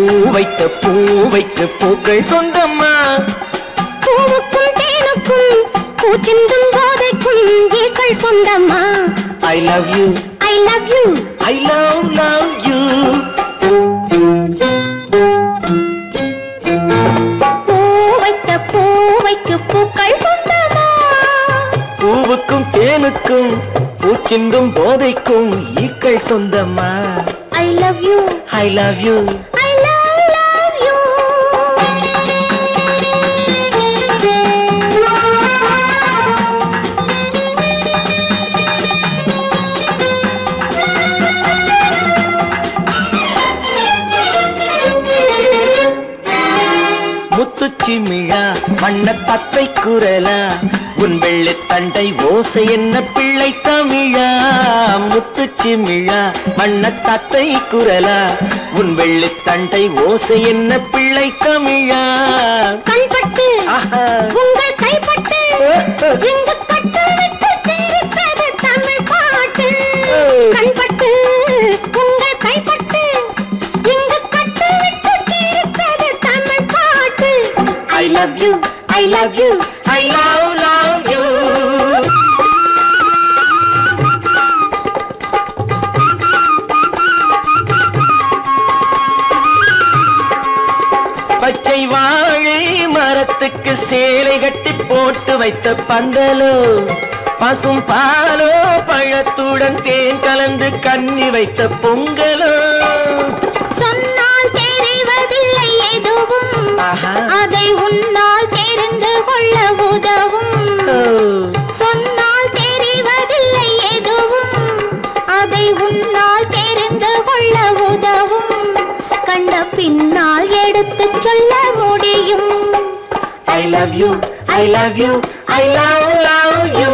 வைத்த பூ வைத்த பூக்கள் சொந்தம்மா பூவுக்கும் தேனுக்கும் பூச்சிந்தும் போதைக்கும் ஈக்கள் சொந்தம்மா I love you I love you I love love you பூ வைத்த பூ வைக்கு பூக்கள் சொந்தமா பூவுக்கும் தேனுக்கும் பூச்சிந்தும் போதைக்கும் ஈக்கள் சொந்தம்மா I love you I love you I love love you முத்துச்சிமிழா வண்ண பத்தை குரலா உன் வெள்ளித் தண்டை ஓசை என்ன பிள்ளை தமிழா முத்துச்சிமிழா வண்ண தத்தை குரலா உன் வெள்ளித் தண்டை ஓசை என்ன பிள்ளை தமிழா கண்பட்டு ஆஹா. உங்கள் கைப்பட்டு இங்கு கட்டு விட்டு தீர்த்தது தமிழ் பாட்டு கண்பட்டு உங்கள் கைப்பட்டு இங்கு கட்டு விட்டு தீர்த்தது தமிழ் பாட்டு I love you, I love you, I love, love you. பச்சை வாழை மரத்துக்கு சேலை கட்டி போட்டு வைத்த பந்தலோ பசும் பாலோ பழத்துடன் தேன் கலந்து கண்ணி வைத்த பொங்கலோ சொன்னால் தெரிவதில்லை எதுவும் ஆஹா. அதை உன்னால் தெரிந்து கொள்ள உதவும் ஓ. சொன்னால் தெரிவதில்லை எதுவும் அதை உன்னால் தெரிந்து கொள்ள உதவும் கண்ட பின்னால் எடுத்துச் சொல்ல முடியும் I love you, I love you, I love, love you.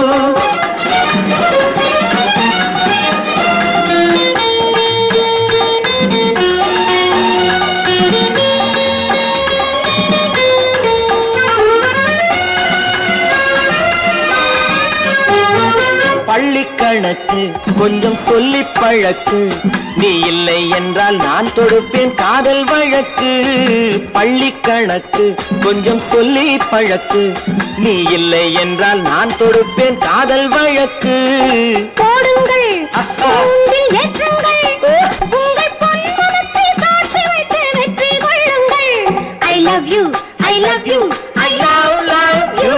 பள்ளி கணக்கு கொஞ்சம் சொல்லி பழக்கு நீ இல்லை என்றால் நான் தொடுப்பேன் காதல் வழக்கு பள்ளி கணக்கு கொஞ்சம் சொல்லி பழக்கு நீ இல்லை என்றால் நான் தொடுப்பேன் காதல் வழக்கு போடுங்கள் ஆஹா. கூண்டில் ஏற்றுங்கள் உங்கள் பொன்முகத்தை சாட்சி வைத்து வெற்றி கொள்ளுங்கள் I love you I love you I love, love you.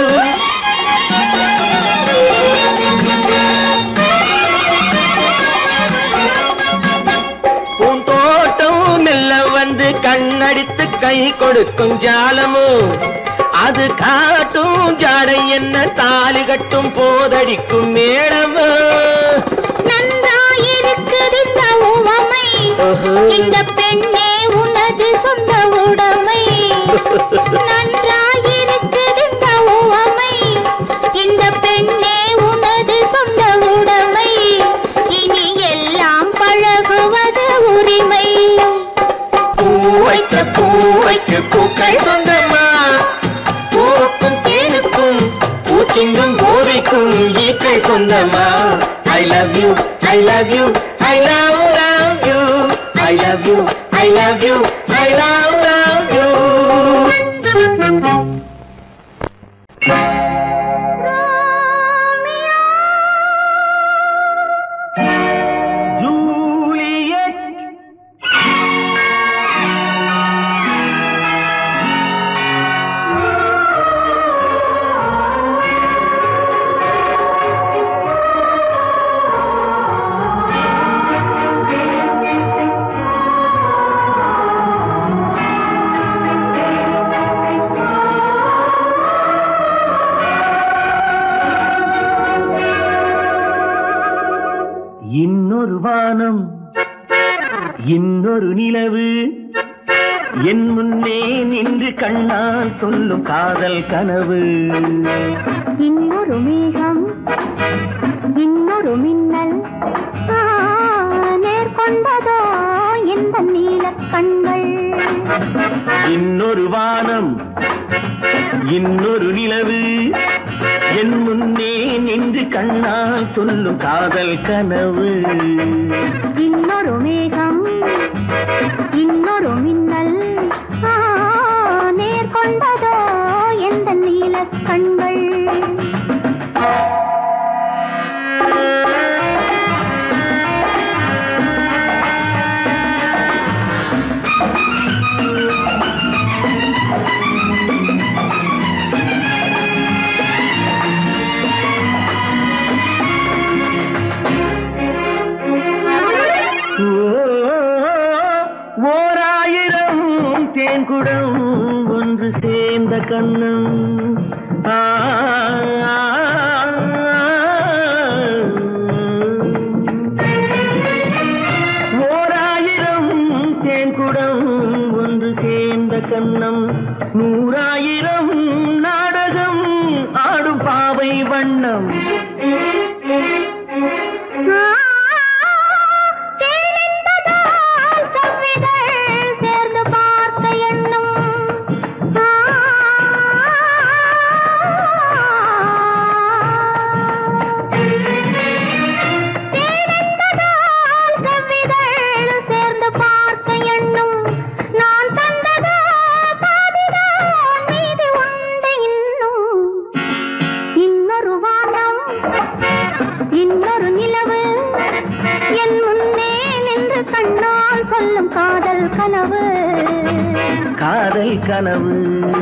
பூந்தோட்டம் மெல்ல வந்து கண்ணடித்து கை கொடுக்கும் ஜாலமோ அது காட்டும் ஜாடை என்ன தாலி கட்டும் போதடிக்கும் மேளமோ நன்றாயிருக்குது இந்த உவமை ஓஹோ. இந்த பெண்ணே உனது சொந்த உடைமை நன்றாயிருக்குது இந்த உவமை இந்த பெண்ணே உனது சொந்த உடைமை இனி எல்லாம் பழகுவது உரிமை பூ வைத்த பூ வைக்க பூக்கள் சொந்தமா பூவுக்கும் தேனுக்கும் பூச்சிங்கும் போதைக்கும் ஈக்கள் சொந்தமா I love you I love you I love love you I love you I love you I love love you Juliet இன்னொரு வானம் இன்னொரு நிலவு என் முன்னே நின்று கண்ணால் சொல்லும் காதல் கனவு இன்னொரு மேகம் இன்னொரு மின்னல் ஆ, நேர்கொண்டதோ இந்த நீலக் கண்கள் இன்னொரு வானம் இன்னொரு நிலவு என் முன்னே நின்று கண்ணால் சொல்லும் காதல் கனவு இன்னொரு மேகம் இன்னொரு மின்னல் ஆ, நேர்கொண்டதோ எந்த நீலக் கண்கள் ஓராயிரம் தேன்குடம் ஒன்று சேர்ந்த கண்ணம் ஆ, ஓராயிரம் தேன்குடம் ஒன்று சேர்ந்த கண்ணம் நூறாயிரம் நாடகம் ஆடும் பாவை வண்ணம் தேனென்பதால் செவ்விதழ் சேர்ந்து பார்த்த எண்ணம் ஆ, தேனென்பதால் செவ்விதழ் சேர்ந்து பார்த்த எண்ணம் நான் தந்ததோ பாதிதான் மீதி உண்டு இன்னும் இன்னொரு வானம் இன்னொரு நிலவு என் முன்னே நின்று கண்ணால் சொல்லும் காதல் கனவு காதல் கனவு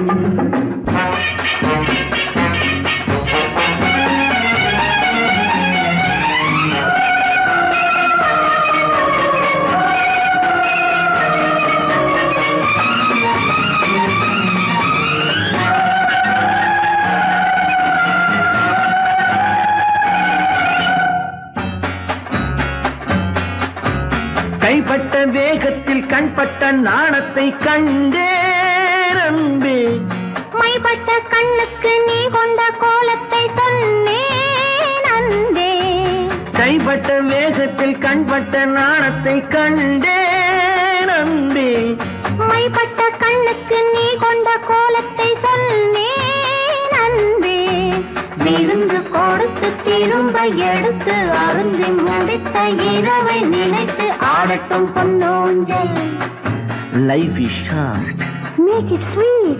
கைப்பட்ட வேகத்தில் கண்பட்ட நாணத்தை கண்டேன் அன்பே மைப்பட்ட கண்ணுக்கு நீ கொண்ட கோலத்தை சொன்னேன் அன்பே கைப்பட்ட வேகத்தில் கண்பட்ட நாணத்தை கண்டேன் அன்பே மைப்பட்ட கண்ணுக்கு நீ கொண்ட கோலத்தை சொன்னேன் அன்பே விருந்து கொடுத்து திரும்ப எடுத்து அருந்தி முடித்த இரவை நினைத்து ஆடட்டும் பொன்னோஞ்சல் life is short make it sweet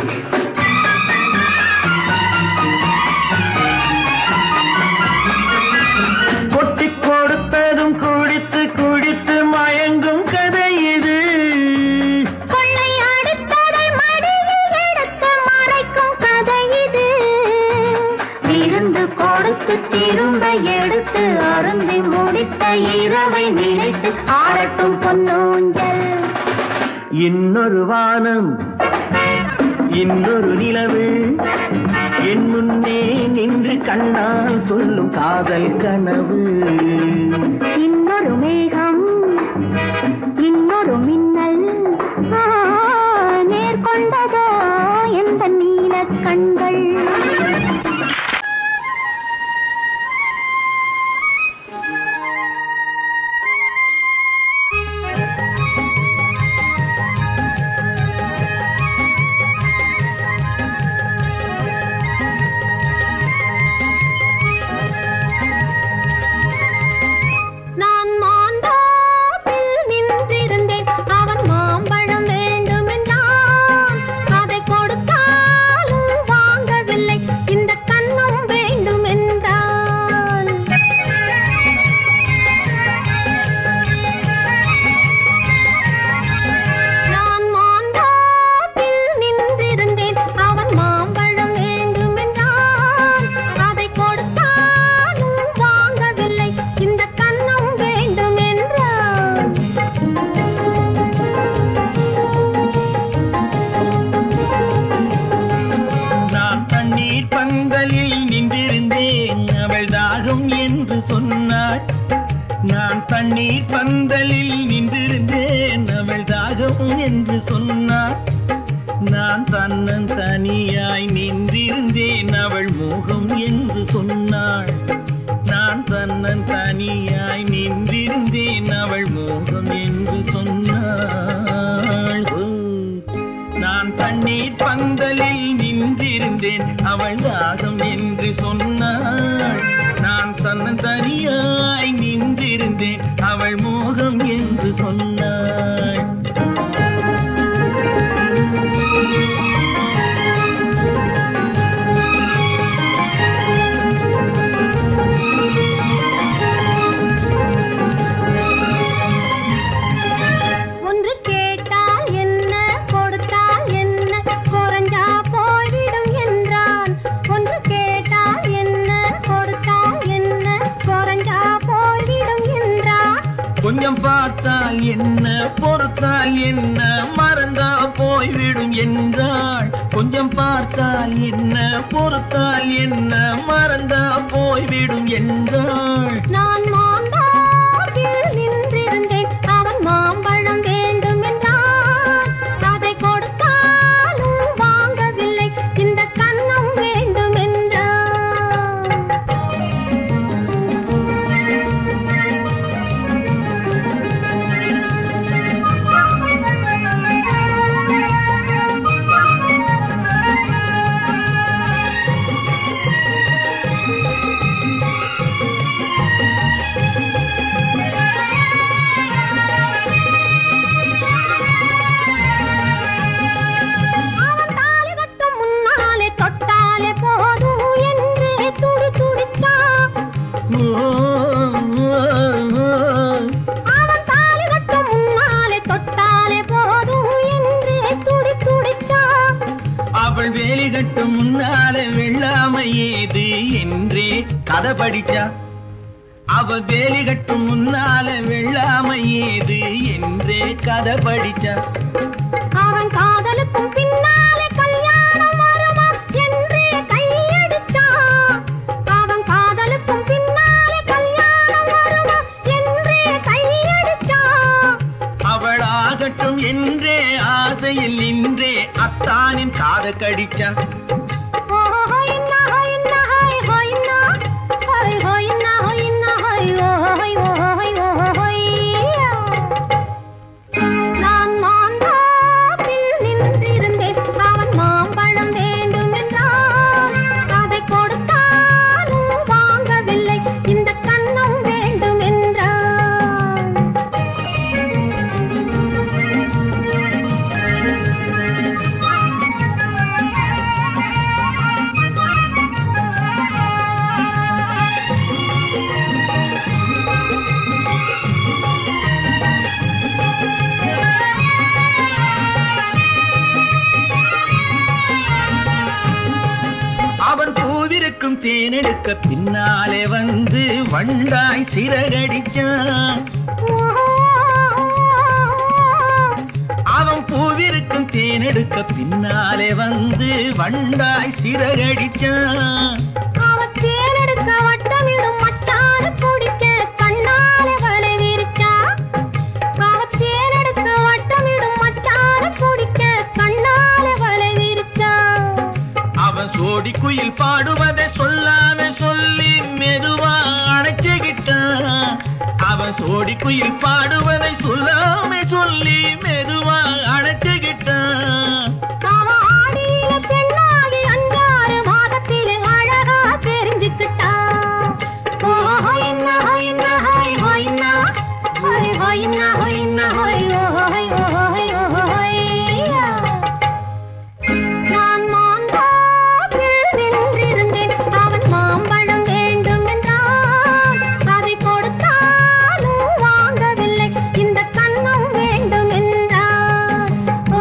கொட்டி கொடுத்ததும் குடித்து குடித்து மயங்கும் கதை இது கொள்ளை அடுத்ததை மடியில் எடுத்து மறைக்கும் கதை இது விருந்து கொடுத்து திரும்ப எடுத்து அருந்தி முடித்த இரவை நினைத்து ஆடட்டும் பொன்னூஞ்சல் இன்னொரு வானம் இன்னொரு நிலவு என் முன்னே நின்று கண்ணால் சொல்லும் காதல் கனவு இன்னொரு மேகம் இன்னொரு மின்னல் ஆ, நேர்கொண்டதோ எந்த நீலக் கண்கள் நான் மாந்தோப்பில் நின்றிருந்தேன் அவன் மாம்பழம் வேண்டுமென்றான் அதை கொடுத்தாலும் வாங்கவில்லை இந்த கண்ணம் வேண்டுமென்றான் நான் மாந்தோப்பில் நின்றிருந்தேன் அவன் மாம்பழம் வேண்டுமென்றான் அதை கொடுத்தாலும் வாங்கவில்லை இந்த கண்ணம் வேண்டுமென்றான் நான் தண்ணீர் பந்தலில் நின்றிருந்தேன் அவள் தாகம் என்று சொன்னாள் நான் தண்ணீர் பந்தலில் நின்றிருந்தேன் அவள் தாகம் என்று சொன்னாள் நான் தன்னன் தனியாய் நின்றிருந்தேன் அவள் மோகம் என்று சொன்னாள் நான் தன்னன் தனியாய் நின்றிருந்தேன் அவள் மோகம் என்று சொன்னாள் ஓ. நான் தண்ணீர் பந்தலில் நின்றிருந்தேன் அவள் தாகம் என்று சொன்னாள் நான் தன்னன் தனியாய் நின்றிருந்தேன் அவள் மோகம் என்று சொன்னாள் கொஞ்சம் பார்த்தால் என்ன பொறுத்தால் என்ன மறந்தா போய்விடும் என்றாள் கொஞ்சம் பார்த்தால் என்ன பொறுத்தால் என்ன மறந்தா போய்விடும் என்றாள் நான் மாந்தாப்பில் நின்றிருந்தேன் அவன் மாம்பழம் வேண்டும் என்றான் அதை கொடுத்தாலும் வாங்கவில்லை இந்த கன்னம் வேண்டும் என்றான் அவன் தாலி கட்டும் முன்னாலே தொட்டாலே போதும் என்றே துடி துடித்தான் அவன் தாலி கட்டும் முன்னாலே தொட்டாலே போதும் என்றே துடி துடித்தான் அவள் வேலி கட்டும் முன்னாலே வெள்ளாமை ஏது என்றே கதை படிச்சா அவள் வேலி கட்டும் முன்னாலே வெள்ளாமை ஏது என்றே கதை படிச்சா அவன் காதலுக்கும் பின்னாலே கல்யாணம் வருமா என்றே கையடித்தான் அவன் காதலுக்கும் பின்னாலே கல்யாணம் வருமா என்றே கையடித்தான் அவள் ஆகட்டும் என்றே ஆசையில் நின்றே அத்தானின் காத கடிச்சா நான் மாந்தாப்பில் நின்றிருந்தேன் அவன் மாம்பழம் வேண்டும் என்றான் அதை கொடுத்தாலும் வாங்கவில்லை இந்த கன்னம் வேண்டும் என்றான் அவன் பூவிருக்கும் தேனெடுக்க பின்னாலே வந்து வண்டாய் சிறகடிச்சான் அவன் பூவிருக்கும் தேனெடுக்க பின்னாலே வந்து வண்டாய் சிறகடிச்சான் அவன் தேனெடுக்க வட்டமிடும் மட்டான குடிக்க கண்ணாலே வலை விரிச்சா. அவன் தேனெடுக்க வட்டமிடும் மட்டான குடிக்க கண்ணாலே வலை விரிச்சா. அவன் சோடி குயில் பாடுவதை சொல்லாம சொல்லி மெதுவா அணைச்சுக்கிட்டான் அவன் சோடி குயில் பாடுவதை சொல்லாம சொல்லி மெதுவா அணைச்சுக்கிட்டான் அவன் ஆடியில பெண்ணாகி அஞ்சாறு மாதத்திலே அழகா தெரிஞ்சுக்கிட்டா. ஓ, ஹொய்னா, ஹொய்னா, ஹொய், ஹொய்னா. ஹொய், ஹொய்னா, ஹொய்னா, ஹொய், ஓ, ஹொய், ஓ, ஹொய், ஓ, ஹொய்யா. நான் மாந்தாப்பில் நின்றிருந்தேன் அவன் மாம்பழம் வேண்டும் என்றான் அதை கொடுத்தாலும் வாங்கவில்லை இந்த கன்னம் வேண்டும் என்றான் ஓ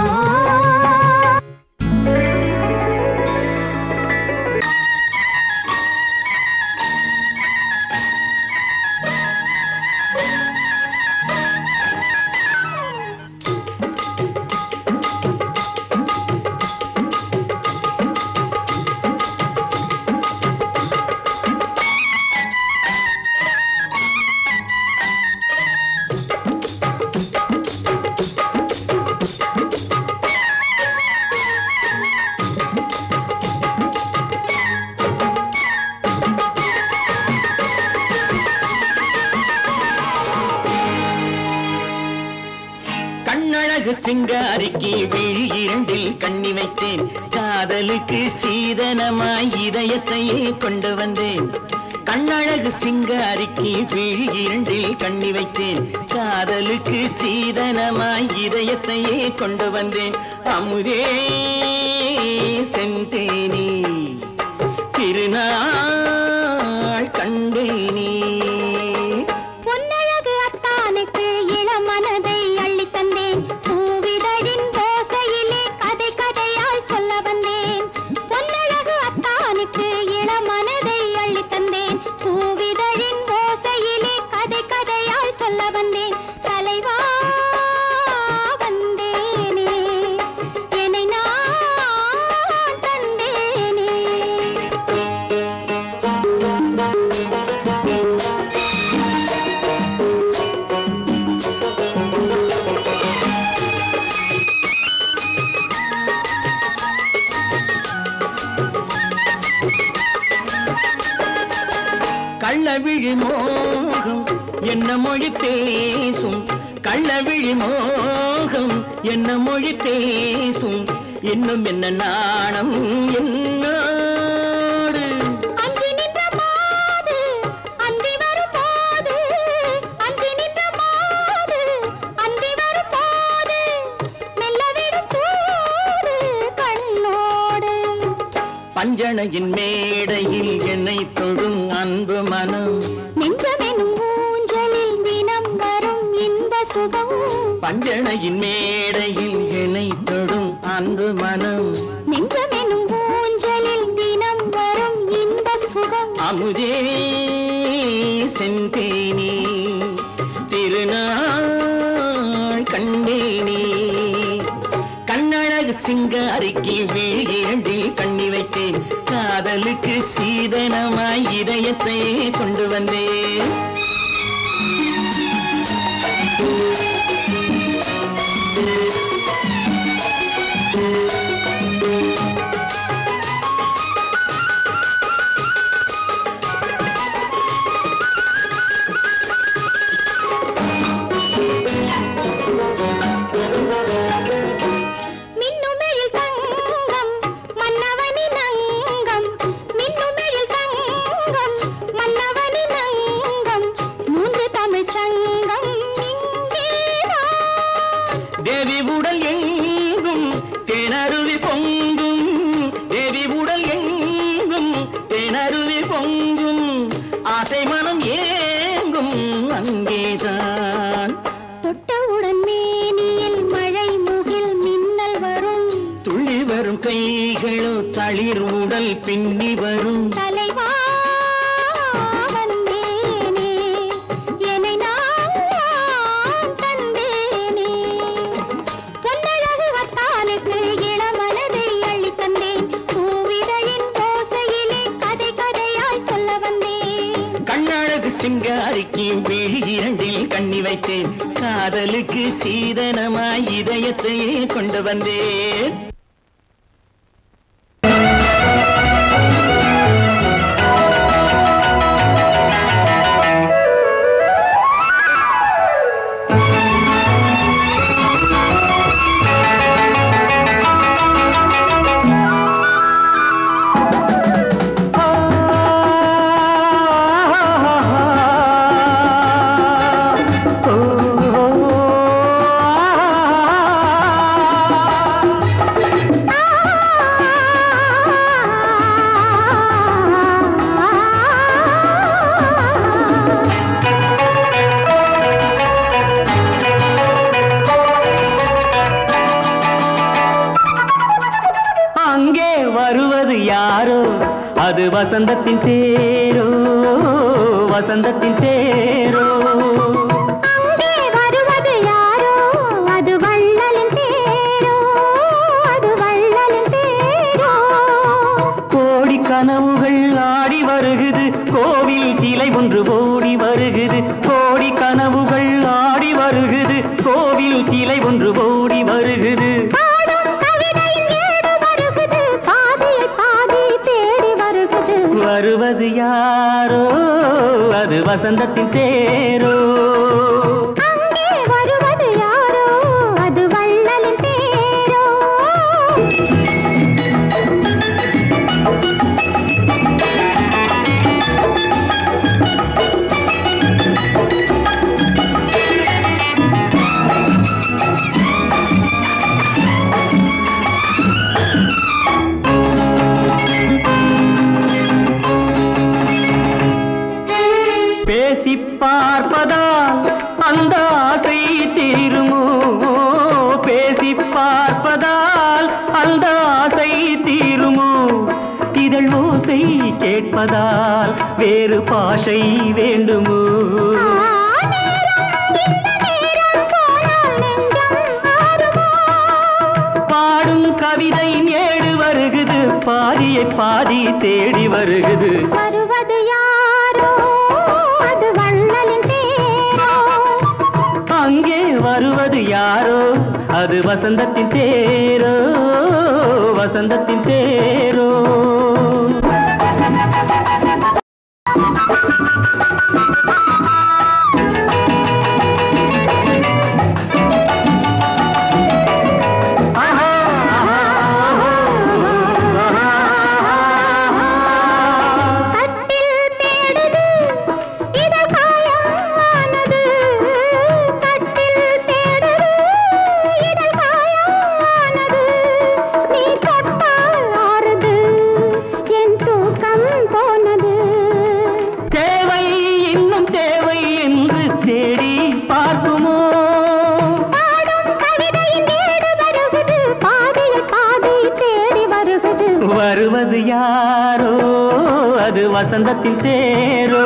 கண்ணழகு சிங்காரிக்கு விழி இரண்டில் கண்ணி வைத்தேன் காதலுக்கு சீதனமாய் இதயத்தையே கொண்டு வந்தேன் கண்ணழகு சிங்காரிக்கு விழி இரண்டில் கண்ணி வைத்தேன் காதலுக்கு சீதனமாய் இதயத்தையே கொண்டு வந்தேன் அமுதே செந்தேனே திருநாள் கண்டேனே பொன்னழகு அத்தானுக்கு இளமனதை அள்ளித் தந்தேன் பூவிதழின் ஓசையிலே கதை கதையாய் சொல்ல வந்தேன் பொன்னழகு அத்தானுக்கு இளமனதை அள்ளித் தந்தேன் பூவிதழின் ஓசையிலே கதை கதையாய் சொல்ல வந்தேன் தலைவா வந்தேனே என்னை நான் தந்தேனே கள்ளவிழி மோகம் என்ன மொழி பேசும் கள்ளவிழி மோகம் என்ன மொழி பேசும் இன்னும் என்ன நாணம் என்னோடு அஞ்சி நின்ற மாது அந்தி வரும் போது அஞ்சி நின்ற மாது அந்தி வரும் போது மெல்ல விடும் போது கண்ணோடு பஞ்சணையின் மேடையில் என்னை தொழும் அன்பு மனம் நெஞ்சமெனும் ஊஞ்சலில் தினம் வரும் இன்ப சுகம் பஞ்சணையின் மேடையில் என்னை தொடும் அன்பு மனம் நெஞ்சமெனும் ஊஞ்சலில் தினம் வரும் இன்ப சுகம் அமுதே செந்தேனே திருநாள் கண்டேனே கண்ணழகு சிங்காரிக்கு வீழிரண்டில் கண்ணி வைத்தேன் காதலுக்கு சீதனமாய் இதயத்தை கொண்டு வந்தேன் மின்னுமெழில் தங்கம் மன்னவனின் அங்கம் மின்னுமெழில் தங்கம் மன்னவனின் அங்கம் மூன்று தமிழ்ச் சங்கம் இங்கேதான் தேவி உடல் எங்கும் தேனருவி பொங்கும் தேவி உடல் எங்கும் தேனருவி பொங்கும் ஆசை மனம் ஏங்கும் அங்கேதான் தொட்டவுடன் மேனியில் மழை முகில் மின்னல் வரும் துள்ளி வரும் கைகளோ தளிர் உடல் பின்னி வரும் தலைவா வந்தேனே என்னை நான் தந்தேனே பொன்னழகு வத்தானுக்கு இளமனதை அள்ளித் தந்தேன் பூவிதழின் ஓசையிலே கதை கதையாய் சொல்ல வந்தேன் கண்ணழகு சிங்காரிக்கு விழி இரண்டில் கண்ணி வைத்தேன் காதலுக்கு சீதனமாய் இதயத்தையே கொண்டு வந்தேன் அங்கே வருவது யாரோ அது வசந்தத்தின் தேரோ வசந்தத்தின் தேரோ அங்கே வருவது யாரோ அது வள்ளலின் தேரோ அது வள்ளலின் தேரோ கோடி கனவுகள் ஆடி வருகுது கோவில் சிலை ஒன்று ஓடி வருகுது கோடி கனவுகள் ஆடி வருகுது கோவில் சிலை ஒன்று ஓடி வருகுது பாடும் கவிதையின் ஏடு வருகுது பாதியை பாதி தேடி வருகுது வருவது யாரோ அது வசந்தத்தின் தேரோ அங்கே வருவது யாரோ அது வள்ளலின் தேரோ பேசி பார்ப்பதால் அந்த ஆசை தீருமோ பேசி பார்ப்பதால் அந்த ஆசை தீருமோ இதழ் ஓசை கேட்பதால் வேறு பாஷை வேண்டுமோ ஆ, நேரம் பாதியை பாதி தேடி வருகுது வருவது யாரோ அது வள்ளலின் தேரோ அங்கே வருவது யாரோ அது வசந்தத்தின் தேரோ வசந்தத்தின் தேரோ கட்டில் தேடுது இதழ் காயமானது கட்டில் தேடுது இதழ் காயமானது நீ தொட்டால் ஆறுது என் தூக்கம் போனது தேவை இன்னும் தேவை என்று தேடி பார்க்குமோ பாடும் கவிதையின் ஏடு வருகுது பாதியில் பாதி தேடி வருகுது வருவது யாரோ அது வசந்தத்தின் தேரோ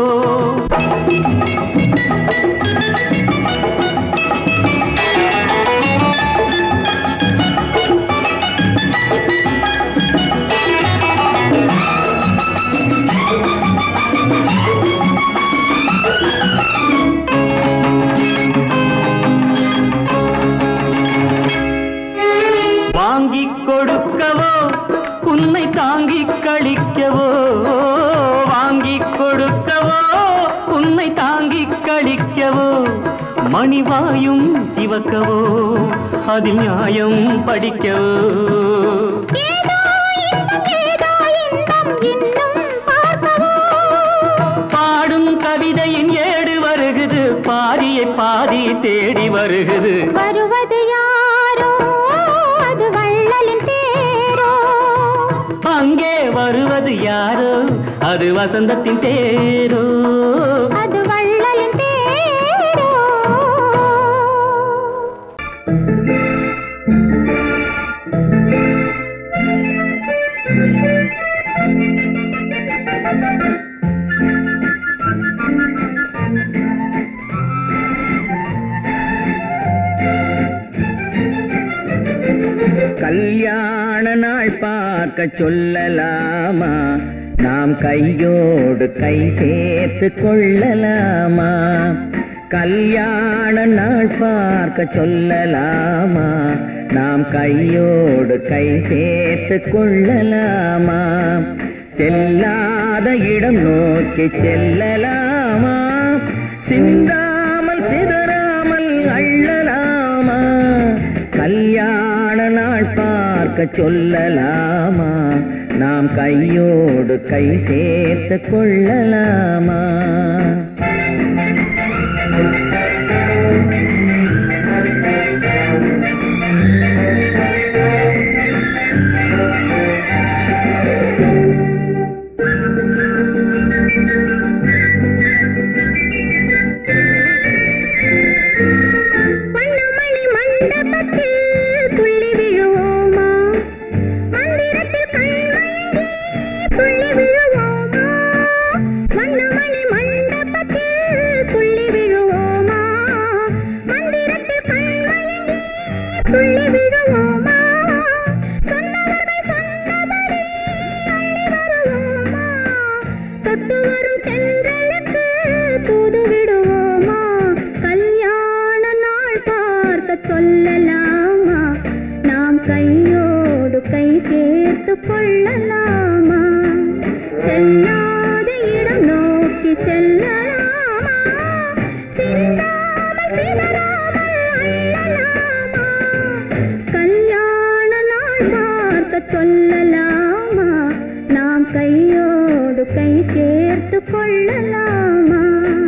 வாங்கிக் கொடுக்கவோ உன்னை தாங்கிக் கழிக்கவோ வாங்கிக் கொடுக்கவோ உன்னை தாங்கிக் கழிக்கவோ மணிவாயும் சிவக்கவோ அதில் நியாயம் படிக்கவோ ஏதோ இன்பம் ஏதோ இன்பம் இன்னும் பார்க்கவோ பாடும் கவிதையின் ஏடு வருகுது பாதியை பாதி தேடி வருகுது வருவது யாரோ அது வள்ளலின் தேரோ அங்கே வருவது யாரோ அது வசந்தத்தின் தேரோ அது வள்ளலின் தேரோ கல்யாண நாள் பார்க்க சொல்லலாமா நாம் கையோடு கை சேர்த்து கொள்ளலாமா கல்யாண நாள் பார்க்க சொல்லலாமா நாம் கையோடு கை சேர்த்து கொள்ளலாமா செல்லாத இடம் நோக்கி செல்லலாமா சிந்தாமல் சிதறாமல் அள்ளலாமா கல்யாண நாள் பார்க்க சொல்லலாமா நாம் கையோடு கை சேர்த்து கொள்ளலாமா வண்ணமணி மண்டபத்தில் துள்ளி விழுவோமா மந்திரத்தில் கண்மயங்கி துள்ளி விழுவோமா வண்ணமணி மண்டபத்தில் துள்ளி விழுவோமா மந்திரத்தில் கண்மயங்கி துள்ளி விழுவோமா சொன்னவர்கள் சொன்னபடி அள்ளி வருவோமா தொட்டு வரும் தென்றலுக்கு தூது விடுவோமா கல்யாண நாள் பார்க்க சொல்லலாமா நாம் கையோடு கை சேர்த்து கொள்ளலாமா செல்லாத இடம் நோக்கி செல்லலாமா சிந்தாமல் சிதறாமல் அள்ளலாமா கல்யாண நாள் பார்க்க சொல்லலாமா நாம் கையோடு கை சேர்த்து கொள்ளலாமா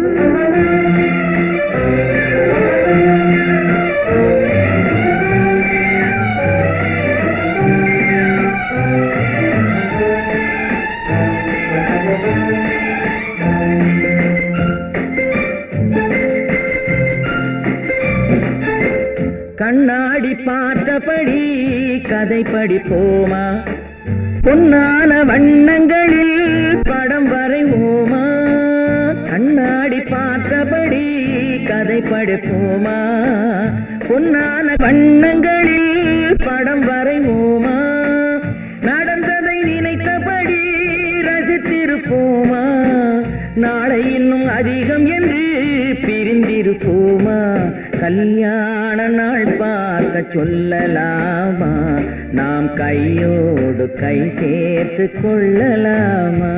கண்ணாடி பார்த்தபடி கதை படிப்போமா பொன்னான வண்ணங்களில் படம் வரைவோமா கண்ணாடி பார்த்தபடி கதை படிப்போமா பொன்னான வண்ணங்களில் படம் வரைவோமா நடந்ததை இருப்போமா நாளை இன்னும் அதிகம் என்று பிரிந்திருப்போமா கல்யாண நாள் பார்க்க சொல்லலாமா நாம் கையோடு கை சேர்த்து கொள்ளலாமா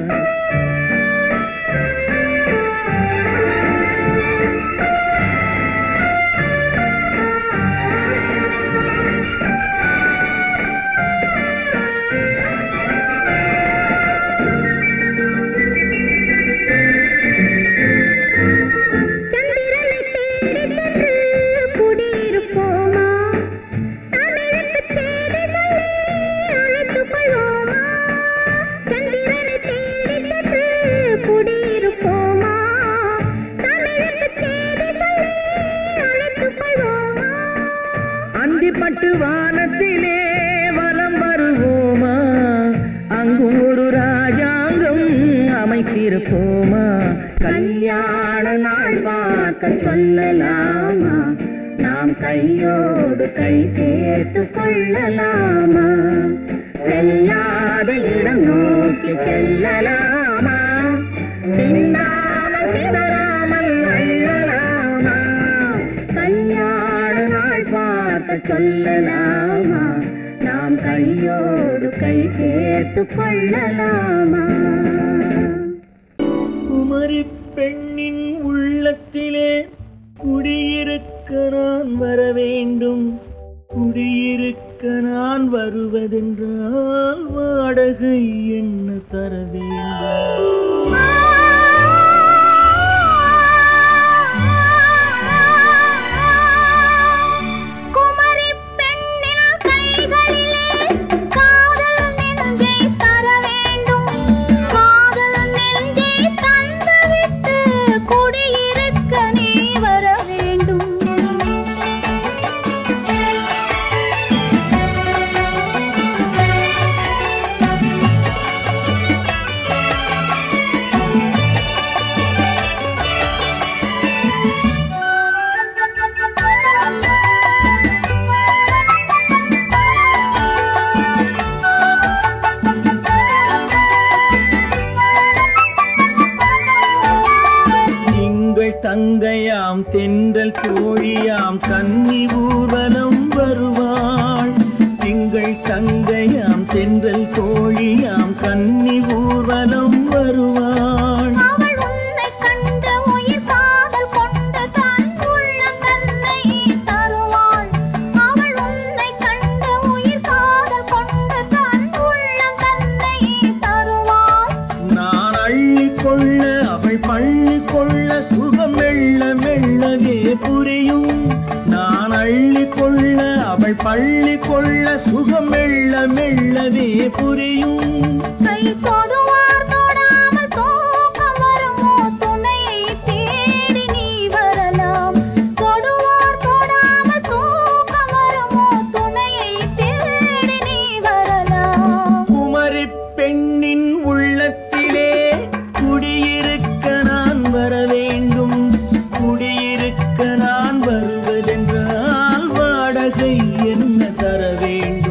சந்திரனை தேடி சென்று குடியிருப்போமா தமிழுக்கு தேடி சொல்லி அழைத்துக் கொள்வோமா சந்திரனை தேடி சென்று குடியிருப்போமா தமிழுக்கு தேடி சொல்லி அழைத்துக் கொள்வோமா அந்திப்பட்டு வானத்திலே வலம் வருவோமா அங்கும் ஒரு ராஜாங்கம் அமைத்திருப்போமா கல்யாண நாள் பார்க்க சொல்லலாமா நாம் கையோடு கை சேர்த்து கொள்ளலாமா செல்லாத இடம் நோக்கி செல்லலாமா சின்னாமல் சிதறாமல் அள்ளலாமா கல்யாண நாள் பார்க்க சொல்லலாமா நாம் கையோடு கை சேர்த்து கொள்ளலாமா குமரி பெண்ணின் உள்ளத்திலே குடியிருக்க நான் வர வேண்டும் குடியிருக்க நான் வருவதென்றால் வாடகை என்ன தர வேண்டும் குமரி பெண்ணின் கைகளிலே காதல் நெஞ்சை தர வேண்டும் காதல் நெஞ்சை தந்துவிட்டு குடியிருக்க நீ வர வேண்டும் திங்கள் தங்கையாம் தென்றல் தோழியாம் கன்னி ஊர்வலம் வருவாள் திங்கள் தங்கையாம் தென்றல் தோழியாம் கன்னி ஊர்வலம் வருவாள் அவள் உன்னை கண்டு உயிர் காதல் கொண்டு தன் உள்ளம் தன்னை தருவாள் அவள் உன்னை கண்டு உயிர் காதல் கொண்டு தன் உள்ளம் தன்னை தருவாள் நான் அள்ளி கொள்ள அவள் பள்ளி கொள்ள சுகம் மெல்ல மெல்லவே புரியும் நான் அள்ளி கொள்ள அவள் பள்ளி கொள்ள சுகம் மெல்ல மெல்லவே புரியும் கை தொடுவார் தொடாமல் தூக்கம் வருமோ துணையை தேடி நீ வரலாம் தொடுவார் தொடாமல் தூக்கம் வருமோ துணையை தேடி நீ வரலாம் குமரி பெண்ணின் உள்ளத்திலே குடியிருக்க நான் வர வேண்டும் குடியிருக்க நான் வருவதென்றால் வாடகை என்ன தர வேண்டும்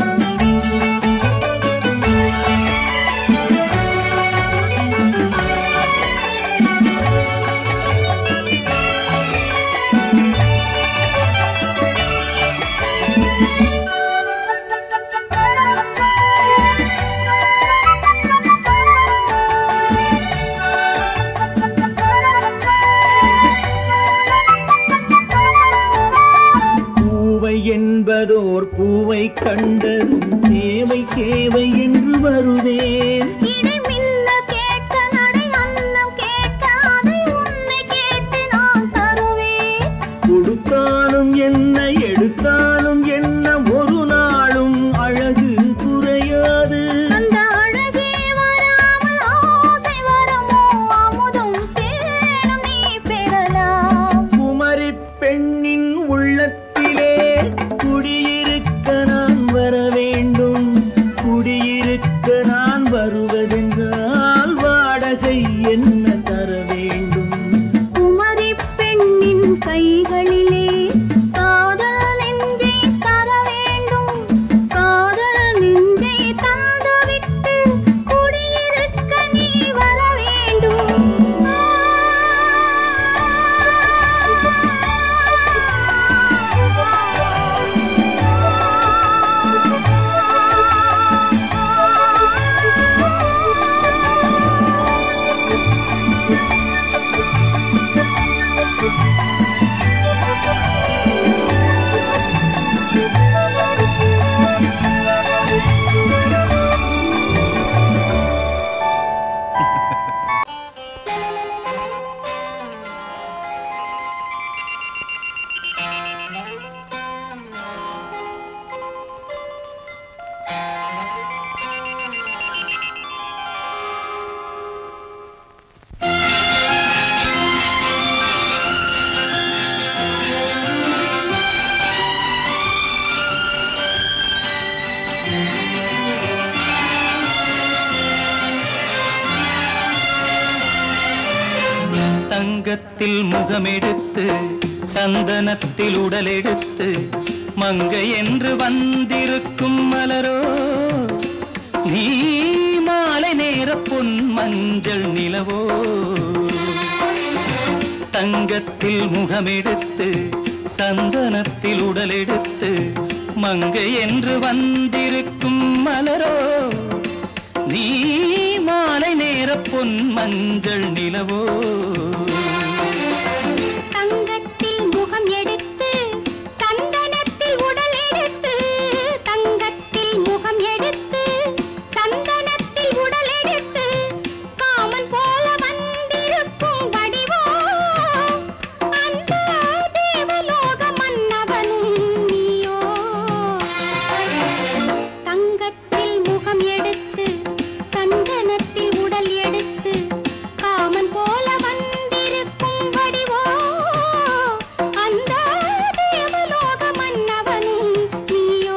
பூவை என்பதோர் பூவை கண்டதும் தேவை தேவை என்று வருவேன் இடி மின்ன கேட்க நடை அன்னம் கேட்க அதை உன்னை கேட்டு நான் தருவேன் கொடுத்தாலும் என்ன எடுத்தாலும் என்ன ஒரு நாளும் அழகு குறையாது அந்த அழகே வராமல் ஆசை வரமோ அமுதும் தேனும் நீ பெறலாம் குமரி பெண்ணின் உள்ளத்திலே குடியிருக்க நான் வர வேண்டும் குடியிருக்க நான் வருவதென்றால் வாடகை என்ன தர வேண்டும் குமரி பெண்ணின் கைகளிலே காதல் நெஞ்சை தர வேண்டும் காதல் நெஞ்சை தந்துவிட்டு குடியிருக்க நீ முகமெடுத்து சந்தனத்தில் உடலெடுத்து மங்கை என்று வந்திருக்கும் மலரோ நீ மாலை நேர பொன் மஞ்சள் நிலவோ தங்கத்தில் முகமெடுத்து சந்தனத்தில் உடலெடுத்து மங்கை என்று வந்திருக்கும் மலரோ நீ மாலை நேர பொன் மஞ்சள் நிலவோ தங்கத்தில் முகம் எடுத்து சந்தனத்தில் உடல் எடுத்து தங்கத்தில் முகம் எடுத்து சந்தனத்தில் உடல் எடுத்து காமன் போல வந்திருக்கும் வடிவோ அந்த தேவலோக மன்னவனும் நீயோ தங்கத்தில் முகம் எடுத்து சந்தனத்தில் உடல் எடுத்து காமன் போல வந்திருக்கும் வடிவோ அந்த தேவலோக மன்னவனும் நீயோ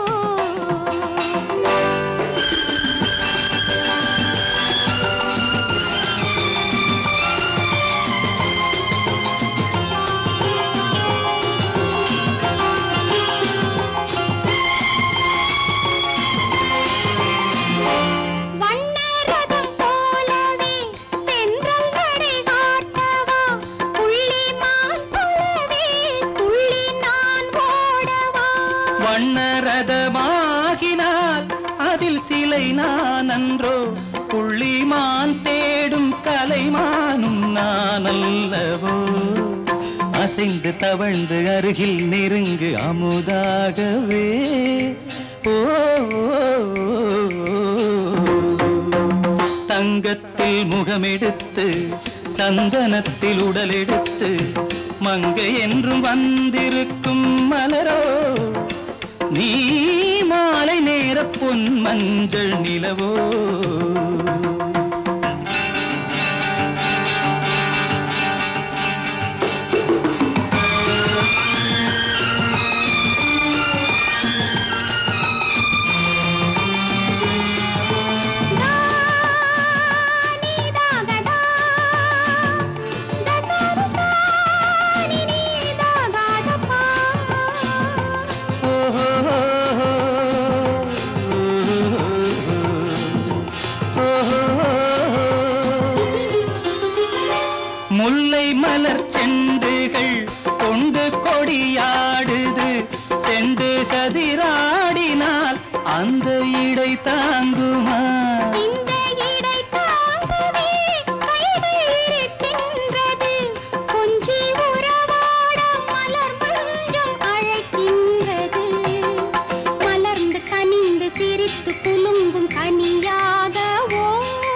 வண்ணரதம் போலவே தென்றல் நடை காட்டவா புள்ளிமான் போலவே துள்ளி நான் ஓடவா வண்ணரதமாகினால் அதில் சிலை நான் அன்றோ புள்ளிமான் தேடும் கலைமானும் நான் அல்லவோ அசைந்து தவழ்ந்து அருகில் நெருங்கு அமுதாகவே ஓ தங்கத்தில் முகமெடுத்து சந்தனத்தில் உடலெடுத்து மங்கை என்றும் வந்திருக்கும் மலரோ நீ மாலை நேர பொன் மஞ்சள் நிலவோ நீதாகதா தசரசா நீதாகதப்பா முல்லை மலர் செண்டுகள் கொண்டு கொடியாடுது செண்டு சதிராடினால் அந்த இடை தாங்குமா இந்த இடை தாங்கவே கைகள் இருக்கின்றது கொஞ்சி உறவாட மலர் மஞ்சம் அழைக்கின்றது மலர்ந்து கனிந்து சிரித்து குலுங்கும் கனியாகவோ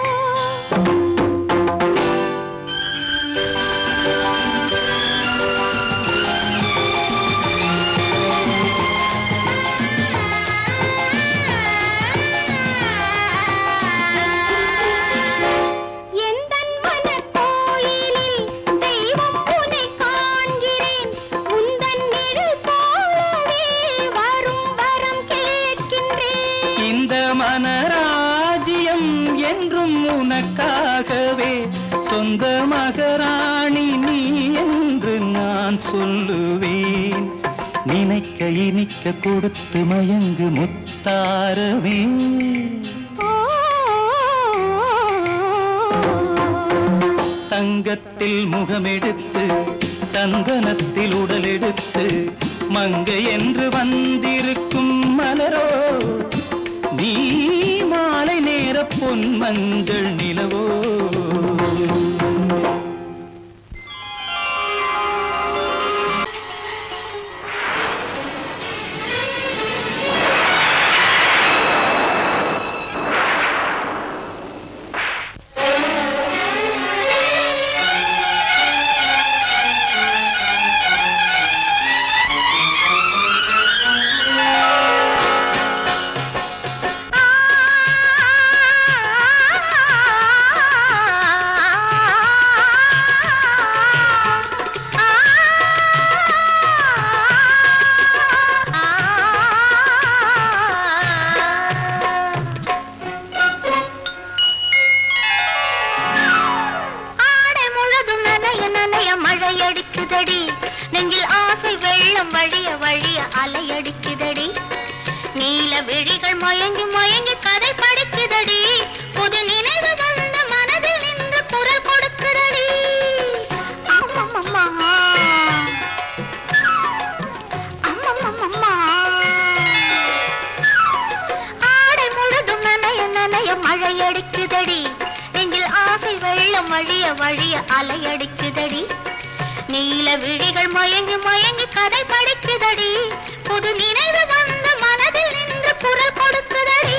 எந்தன் மனக்கோயிலில் தெய்வம் உன்னை காண்கிறேன் உந்தன் நிழல் போலவே வரும் வரம் கேட்கின்றேன் இந்த மனராஜ்யம் என்றும் உனக்காகவே சொந்த மகராணி நீ என்று நான் சொல்லுவேன் நினைக்க இனிக்க கொடுத்து மயங்கு முத்தாரவே ஓ தங்கத்தில் முகமெடுத்து சந்தனத்தில் உடலெடுத்து மங்கை என்று வந்திருக்கும் மலரோ நீ மாலை நேர பொன் மஞ்சள் நிலவோ ஆ அலையடிக்குதடி நெஞ்சில் ஆசை வெள்ளம் வழிய வழிய அலையடிக்குதடி நீல விழிகள் மயங்கி மயங்கி கதை படிக்குதடி புது நினைவு வந்த மனதில் நின்று குரல் கொடுக்குதடி அம்மம்மம்மா. அம்மம்மம்மா. ஆடை முழுதும் நனைய நனைய மழை அடிக்குதடி நெஞ்சில் ஆசை வெள்ளம் வழிய வழிய அலையடிக்குதடி நீல விழிகள் மயங்கி மயங்கி கதை படிக்குதடி புது நினைவு வந்த மனதில் நின்று குரல் கொடுக்குதடி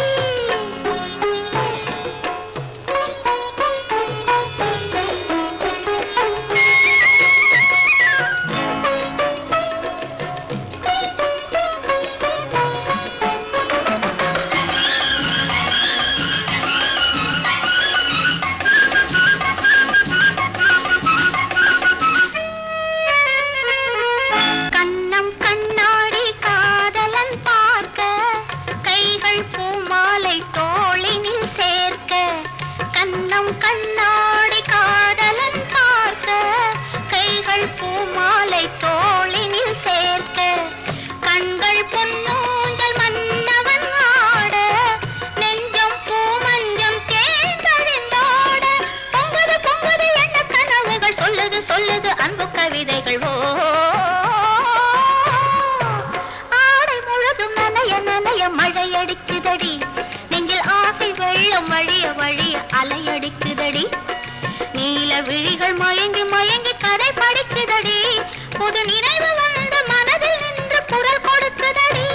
கண்ணம் கண்ணாடி காதலன் பார்க்க கைகள் பூமாலை தோளினில் சேர்க்க கண்ணம் கண்ணாடி காதலன் பார்க்க கைகள் பூமாலை தோளினில் சேர்க்க கண்கள் பொன்னூஞ்சல் மன்னவன் ஆட நெஞ்சம் பூமஞ்சம் தேர்ந்தழிந்தாட பொங்குது பொங்குது என்ன கனவுகள் சொல்லுது சொல்லுது அன்பு கவிதைகள் ஓ ஆடை முழுதும் நனைய நனைய மழை அடிக்குதடி நெஞ்சில் ஆசை வெள்ளம் வழிய வழிய அலையடிக்குதடி நீல விழிகள் மயங்கி மயங்கி கதை படிக்குதடி புது நினைவு வந்த மனதில் நின்று குரல் கொடுக்குதடி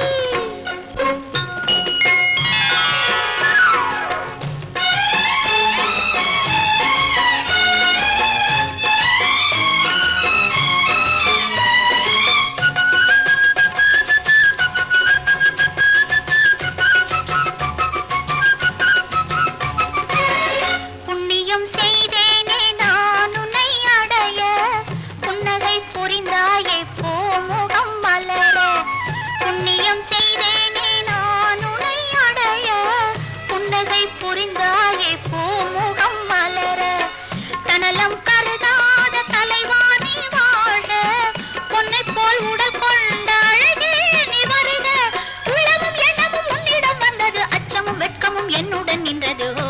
புண்ணியம் செய்தேனே நான் உன்னை அடைய புன்னகை புரிந்தாயே பூமுகம் மலர புண்ணியம் செய்தேனே நான் உன்னை அடைய புன்னகை புரிந்தாயே பூமுகம் மலர தனலம் கருதாத தலைவாணி வாழ பொன்னை போல் உடல் கொண்ட அழகே நீ வருக உளமும் எண்ணமும் உன்னிடம் வந்தது அச்சமும் வெட்கமும் என்னுடன் நின்றது ஓ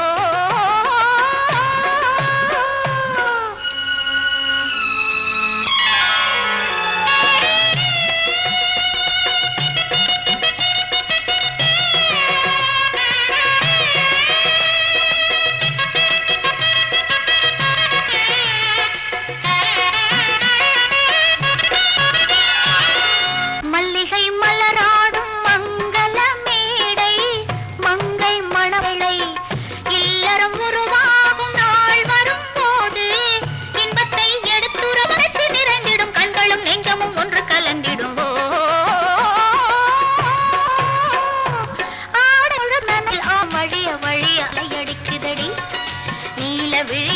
மல்லிகை மலராடும் மங்கள மேடை மங்கை மணவளை இல்லறம் உருவாகும் நாள் வரும்போது இன்பத்தை எடுத்துறவரைத்து நிறைந்திடும் கண்களும் நெஞ்சமும் ஒன்று கலந்திடும் ஓ. ஆடல் நனையில் ஆ வழிய வழிய அலையடிக்குதடி நீல விழி